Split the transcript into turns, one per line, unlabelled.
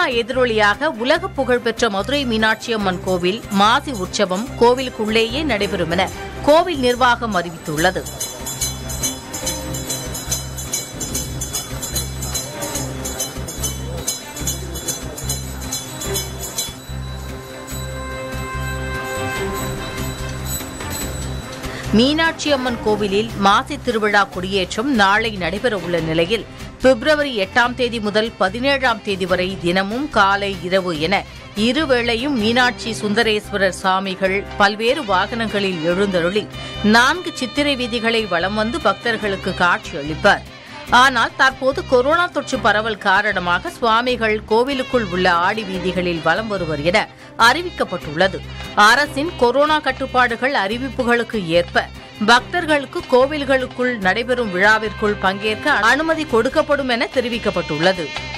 எதிரொலியாக உலக புகழ்பெற்ற மதுரை மீனாட்சி அம்மன் கோவில் மாசி உற்சவம் கோவிலுக்குள்ளேயே நடைபெறும் என கோவில் நிர்வாகம் அறிவித்துள்ளது மீனாட்சி அம்மன் கோவிலில் மாசி திருவிழா கொடியேற்றம் நாளை நடைபெறவுள்ள நிலையில் பிப்ரவரி எட்டாம் தேதி முதல் பதினேழாம் தேதி வரை தினமும் காலை இரவு என இருவேளையும் மீனாட்சி சுந்தரேஸ்வரர் சுவாமிகள் பல்வேறு வாகனங்களில் எழுந்தருளி நான்கு சித்திரை வீதிகளை வலம் வந்து பக்தர்களுக்கு காட்சி அளிப்பார் ஆனால் தற்போது கொரோனா தொற்று பரவல் காரணமாக சுவாமிகள் கோவிலுக்குள் உள்ள ஆடி வீதிகளில் வலம் வருவர் என அறிவிக்கப்பட்டுள்ளது அரசின் கொரோனா கட்டுப்பாடுகள் அறிவிப்புகளுக்கு ஏற்ப பக்தர்களுக்கு கோவில்களுக்குள் நடைபெறும் விழாவிற்குள் பங்கேற்க அனுமதி கொடுக்கப்படும் என தெரிவிக்கப்பட்டுள்ளது